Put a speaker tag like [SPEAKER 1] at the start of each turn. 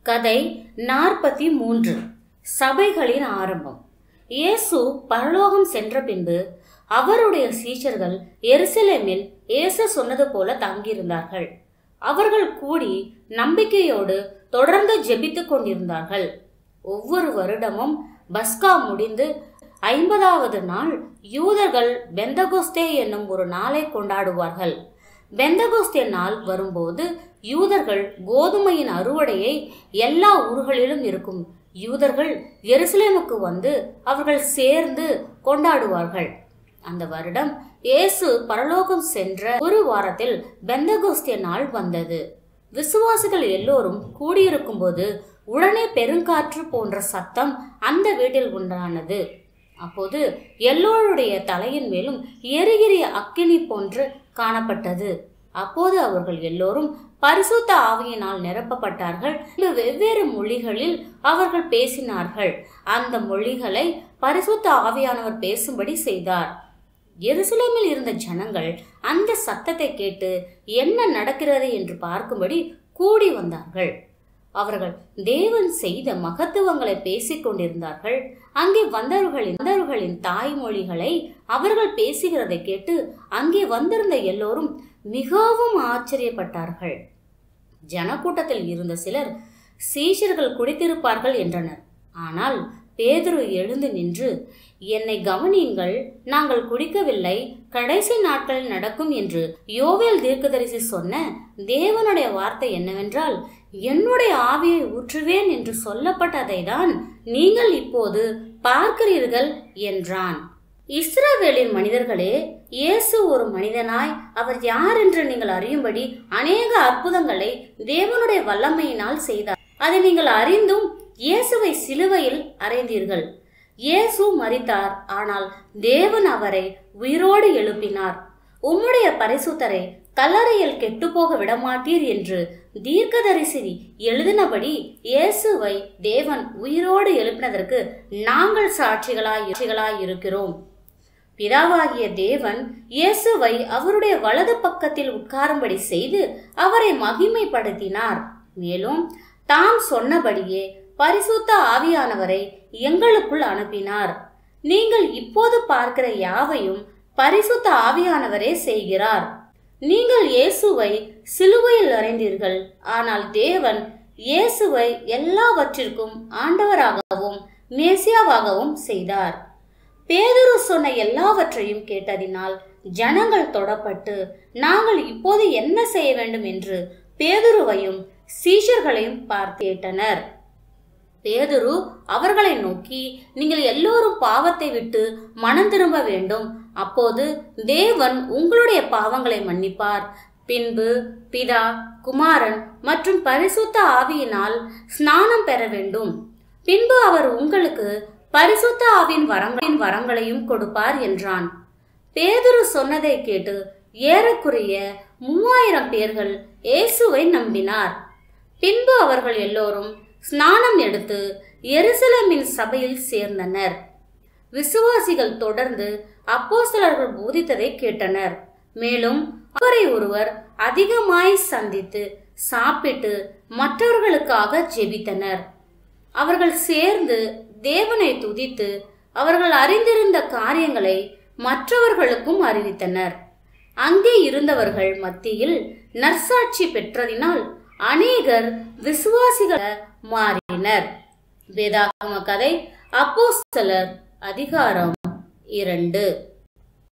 [SPEAKER 1] கதை நாற்பத்தி மூன்று சபைகளின் ஆரம்பம் இயேசு பரலோகம் சென்ற பின்பு அவருடைய சீஷர்கள் எருசலேமில் இயேசு சொன்னது போல தங்கியிருந்தார்கள் அவர்கள் கூடி நம்பிக்கையோடு தொடர்ந்து ஜெபித்துக் கொண்டிருந்தார்கள் ஒவ்வொரு வருடமும் பஸ்கா முடிந்து ஐம்பதாவது நாள் யூதர்கள் பெந்தகோஸ்தே என்னும் ஒரு நாளை கொண்டாடுவார்கள் பெந்தகோஸ்தே நாள் வரும்போது யூதர்கள் கோதுமையின் அறுவடையை எல்லா ஊர்களிலும் இருக்கும் யூதர்கள் எருசலேமுக்கு வந்து அவர்கள் சேர்ந்து கொண்டாடுவார்கள் அந்த வருடம் இயேசு பரலோகம் சென்ற ஒரு வாரத்தில் பெந்தகோஸ்தே நாள் வந்தது விசுவாசிகள் எல்லோரும் கூடியிருக்கும்போது உடனே பெருங்காற்று போன்ற சத்தம் அந்த வீட்டில் உண்டானது அப்போது எல்லோருடைய தலையின் மேலும் எரிகிறிய அக்கினி போன்று காணப்பட்டது அப்போது அவர்கள் எல்லோரும் பரிசுத்த ஆவியினால் நிரப்பப்பட்டார்கள் வெவ்வேறு மொழிகளில் அவர்கள் பேசினார்கள் அந்த மொழிகளை பரிசுத்த ஆவியானவர் பேசும்படி செய்தார் எருசலேமில் இருந்த ஜனங்கள் அந்த சத்தத்தை கேட்டு என்ன நடக்கிறது என்று பார்க்கும்படி கூடி வந்தார்கள் அவர்கள் தேவன் செய்த மகத்துவங்களை பேசிக் கொண்டிருந்தார்கள் அங்கே வந்தவர்களின் வந்தவர்களின் தாய்மொழிகளை அவர்கள் பேசுகிறதை கேட்டு அங்கே வந்திருந்த எல்லோரும் மிகவும் ஆச்சரியப்பட்டார்கள் ஜனக்கூட்டத்தில் இருந்த சிலர் சீஷர்கள் குடித்திருப்பார்கள் என்றனர் ஆனால் பேதுரு எழுந்து நின்று என்னை கவனியுங்கள் நாங்கள் குடிக்கவில்லை கடைசி நாட்களில் நடக்கும் என்று யோவேல் தீர்க்கதரிசி சொன்ன தேவனுடைய வார்த்தை என்னவென்றால் என்னுடைய ஆவியை ஊற்றுவேன் என்று சொல்லப்பட்டதை தான் நீங்கள் இப்போது பார்க்கிறீர்கள் என்றான் இஸ்ரவேலின் மனிதர்களே இயேசு ஒரு மனிதனாய் அவர் யார் என்று நீங்கள் அறியும்படி அநேக அற்புதங்களை தேவனுடைய வல்லமையினால் செய்தார் அதை நீங்கள் அறிந்தும் இயேசுவை சிலுவையில் அறைந்தீர்கள் இயேசு மரித்தார் ஆனால் தேவன் அவரை உயிரோடு எழுப்பினார் உம்முடைய பரிசுத்தரை கல்லறையில் கெட்டுப்போக விடமாட்டீர் என்று தீர்க்கதரிசி எழுதினபடி இயேசுவை தேவன் உயிரோடு எழுப்பினதற்கு நாங்கள் சாட்சிகளாய் சாட்சிகளாய் இருக்கிறோம் பிதாவாகிய தேவன் இயேசுவை அவருடைய வலது பக்கத்தில் உட்காரும்படி செய்து அவரை மகிமைப்படுத்தினார் மேலும் தாம் சொன்னபடியே பரிசுத்த ஆவியானவரை எங்களுக்குள் அனுப்பினார் நீங்கள் இப்போது பார்க்கிற யாவையும் பரிசுத்த ஆவியானவரே செய்கிறார் நீங்கள் இயேசுவை சிலுவையில் அறைந்தீர்கள் ஆனால் தேவன் இயேசுவை எல்லாவற்றிற்கும் ஆண்டவராகவும் மேசியாவாகவும் செய்தார் பேதுரு சொன்ன எல்லாவற்றையும் கேட்டதினால் ஜனங்கள் தொடப்பட்டு நாங்கள் இப்போது என்ன செய்ய வேண்டும் என்று பேதுருவையும் சீஷர்களையும் பார்த்து கேட்டனர் பேதுரு அவர்களை நோக்கி நீங்கள் எல்லோரும் பாவத்தை விட்டு மனம் திரும்ப வேண்டும் அப்போது தேவன் உங்களுடைய பாவங்களை மன்னிப்பார் பின்பு பிதா குமாரன் மற்றும் பரிசுத்த ஆவியினால் ஸ்நானம் பெற வேண்டும் பின்பு அவர் உங்களுக்கு பரிசுத்த ஆவியின் வரங்களின் வரங்களையும் கொடுப்பார் என்றான் பேதுரு சொன்னதை கேட்டு ஏறக்குறைய மூவாயிரம் பேர்கள் இயேசுவை நம்பினார் பின்பு அவர்கள் எல்லோரும் ஸ்நானம் எடுத்து எருசலேமின் சபையில் சேர்ந்தனர் விசுவாசிகள் தொடர்ந்து அப்போஸ்தலர்கள் போதித்ததை கேட்டனர் மேலும் அவரை ஒருவர் அதிகமாய் சந்தித்து சாப்பிட்டு மற்றவர்களுக்காக ஜெபித்தனர் அவர்கள் சேர்ந்து தேவனை துதித்து அவர்கள் அறிந்திருந்த காரியங்களை மற்றவர்களுக்கும் அறிவித்தனர் அங்கே இருந்தவர்கள் மத்தியில் நற்சாட்சி பெற்றதினால் அநேகர் விசுவாசிகள் மாறினர் வேதாகம கதை அப்போஸ்தலர் அதிகாரம் இரண்டு